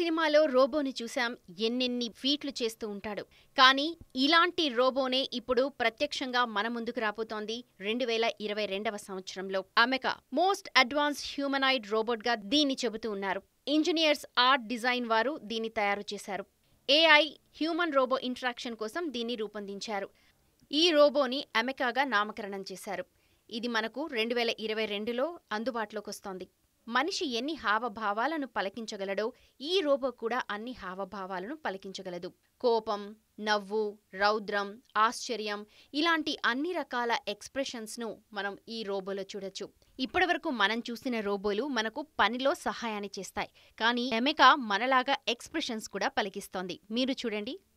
సినిమాలో రోబోని చూశాం ఎన్నెన్ని ఫీట్లు చేస్తూ ఉంటాడు కానీ ఇలాంటి రోబోనే ఇప్పుడు ప్రత్యక్షంగా మన ముందుకు రాబోతోంది రెండు వేల ఇరవై రెండవ సంవత్సరంలో అమెక మోస్ట్ అడ్వాన్స్ హ్యూమనాయిడ్ రోబోట్గా దీన్ని చెబుతూ ఉన్నారు ఇంజనీర్స్ ఆర్ట్ డిజైన్ వారు దీన్ని తయారు చేశారు ఏఐ హ్యూమన్ రోబో ఇంటరాక్షన్ కోసం దీన్ని రూపొందించారు ఈ రోబోని అమెకాగా నామకరణం చేశారు ఇది మనకు రెండు వేల ఇరవై రెండులో అందుబాటులోకి వస్తోంది మనిషి ఎన్ని హావభావాలను పలికించగలడో ఈ రోబో కూడా అన్ని హావభావాలను పలికించగలదు కోపం నవ్వు రౌద్రం ఆశ్చర్యం ఇలాంటి అన్ని రకాల ఎక్స్ప్రెషన్స్ను మనం ఈ రోబోలో చూడొచ్చు ఇప్పటివరకు మనం చూసిన రోబోలు మనకు పనిలో సహాయాన్ని చేస్తాయి కానీ ఎమెకా మనలాగా ఎక్స్ప్రెషన్స్ కూడా పలికిస్తోంది మీరు చూడండి